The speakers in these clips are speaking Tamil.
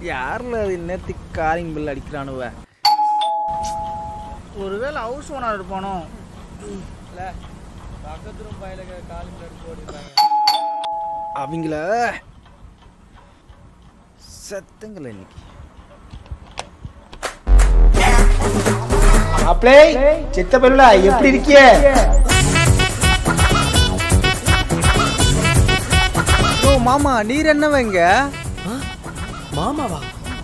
யாரில் அது நேற்று காரிங் பில் அடிக்கிறானுவ ஒருவேளை ஹவுஸ் ஓனர் இருப்பானோ இல்லை பக்கத்து ரூம் பையில காலிங் பில் அடிச்சு ஓடிப்பாங்க அவங்கள சத்தங்கள இன்னைக்கு மாப்பிளே சித்த பெருளா எப்படி இருக்கிய ஓ மாமா நீர் என்னவங்க மாமாவா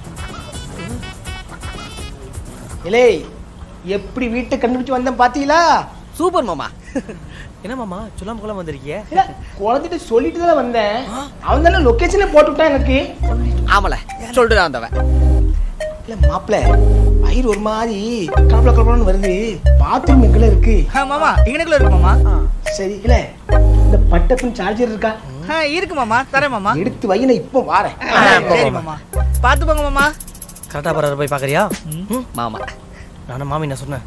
இலே எப்படி வீட்டை கண்டுபிடிச்சு வந்தேன் பாத்தீங்களா சூப்பர் மாமா என்ன மாமா சொல்லாம கொள்ளாம வந்திருக்கிய இல்ல குழந்தைகிட்ட சொல்லிட்டு தான் வந்தேன் அவன் தானே லொகேஷனே போட்டு விட்டான் எனக்கு ஆமல சொல்லிட்டு வந்தவன் இல்ல மாப்பிள வயிறு ஒரு மாதிரி கலப்பல கலப்பலன்னு வருது பாத்ரூம் எங்கல இருக்கு மாமா இங்கனக்குள்ள இருக்கு மாமா சரி இல்ல இந்த பட்டப்பின் சார்ஜர் இருக்கா ஆ இருக்கு மாமா தரேன் மாமா எடுத்து வை நான் இப்போ வாரேன் சரி மாமா பார்த்து போங்க மாமா கரெக்டா பரவாயில்ல போய் பாக்குறியா மாமா நானும் மாமி என்ன சொன்னேன்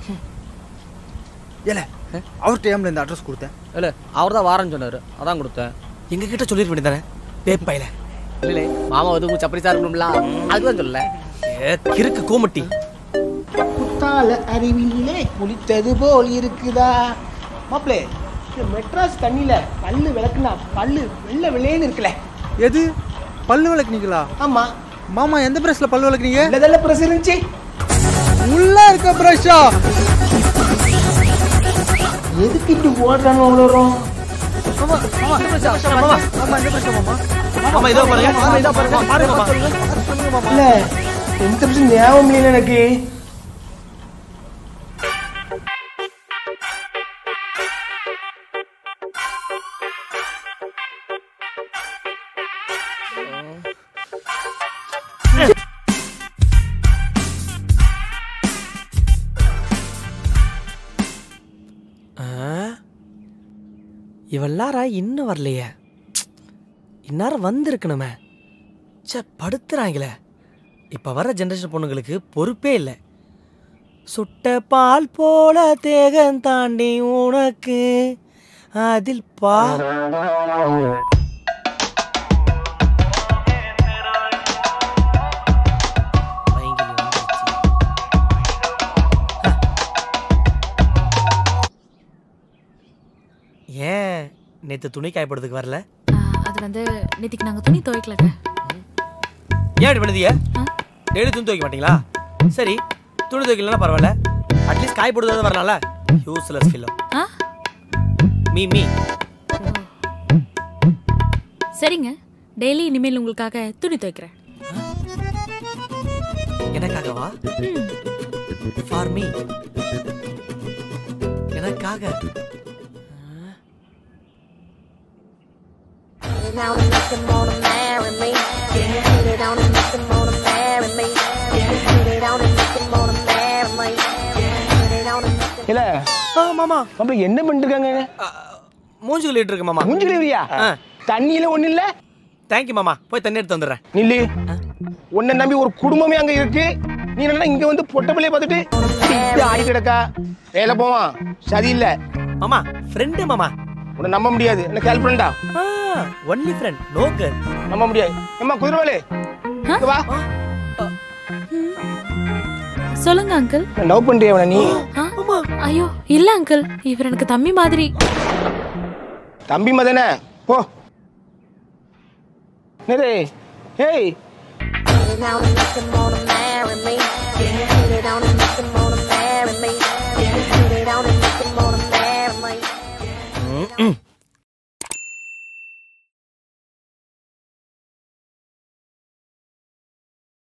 ஏல அவர் டைம்ல இந்த அட்ரஸ் கொடுத்தேன் இல்ல அவர் தான் வாரன்னு சொன்னாரு அதான் கொடுத்தேன் எங்க கிட்ட சொல்லிருக்க வேண்டியதானே பேப்பையில இல்ல மாமா வந்து சப்பரி சார் இருக்கணும்ல அதுதான் சொல்லல ஏ கிறுக்கு கோமட்டி குத்தால அருவியிலே குளித்தது போல் இருக்குதா மாப்பிளே இந்த மெட்ராஸ் தண்ணியில பல்லு விளக்குனா பல்லு வெள்ளை வெள்ளையன்னு இருக்குல்ல எது பல்லு விளக்குனீங்களா ஆமா மாமா எந்த பிரஷ்ல பல்லு விளக்குனீங்க உள்ளதெல்ல பிரஸ் இருந்துச்சு உள்ள இருக்க பிரஷா எதுக்கு இப்படி ஓடுறாங்க அவ்வளோ மாமா மாமா இந்த பிரச்சனை மாமா மாமா இதோ பாருங்க மாமா இதோ பாருங்க பாருங்க மாமா இல்ல எந்த பிரச்சனை ஞாபகம் இல்லைன்னு எனக்கு இவெல்லாரா இன்னும் வரலையே இந்நேரம் வந்திருக்கணுமே ச்சே படுத்துறாங்களே இப்போ வர ஜென்ரேஷன் பொண்ணுங்களுக்கு பொறுப்பே இல்லை சுட்ட பால் போல தேகம் தாண்டி உனக்கு அதில் பா பைங்கிலி வந்துருச்சு. ஏன் நேத்து துணி காயப்படுறதுக்கு வரல ஆ, அது வந்து நேத்திக்கு நாங்க துணி துவைக்கலங்க ஏன் இப்படி பண்ணுதீங்க ஆ? டெய்லி துணி துவைக்க மாட்டீங்களா சரி துணி துவைக்கலனா பரவாயில்ல அட்லீஸ்ட் காய போடுறது வரலாம்ல யூஸ்லெஸ் ஃபில்லம் ஆ மீ மீ சரிங்க டெய்லி இனிமேல் உங்களுக்காக துணி துவைக்கிறேன் எனக்காகவா ஃபார் மீ எனக்காக down and make them wanna marry me. Get it down and make them wanna marry me. Get it down and make them wanna marry me. Get it down and make them இல்ல ஆ மாமா மாப்பிள என்ன பண்ணிட்டு இருக்காங்க ஆ, மூஞ்சி கழுவிட்டு இருக்கு மாமா மூஞ்சி கழுவியா ஆ. தண்ணியில ஒண்ணு இல்ல தேங்க்யூ மாமா போய் தண்ணி எடுத்து வந்துடுறேன் நில்லு உன்னை நம்பி ஒரு குடும்பமே அங்க இருக்கு நீ என்ன இங்க வந்து பொட்ட பிள்ளைய பார்த்துட்டு இப்படி ஆடி கிடக்கா வேலை போவான் சரி இல்ல மாமா ஃப்ரெண்டு மாமா உன்னை நம்ப முடியாது என்ன கேள் பண்ணா ஒன்லி ஃப்ரெண்ட் நோ கேர்ள் நம்ப முடியாது ஏம்மா குதிரவாளே இங்க வா சொல்லுங்க அங்கிள் நான் லவ் பண்றியா அவனை நீ ஆ? ஐயோ இல்ல அங்கிள் இவர் எனக்கு தம்பி மாதிரி தம்பி மதனே போ நேரே ஏய் Get it down and make them wanna marry me. Get it down and make them wanna marry me. Get it down and make them wanna marry me.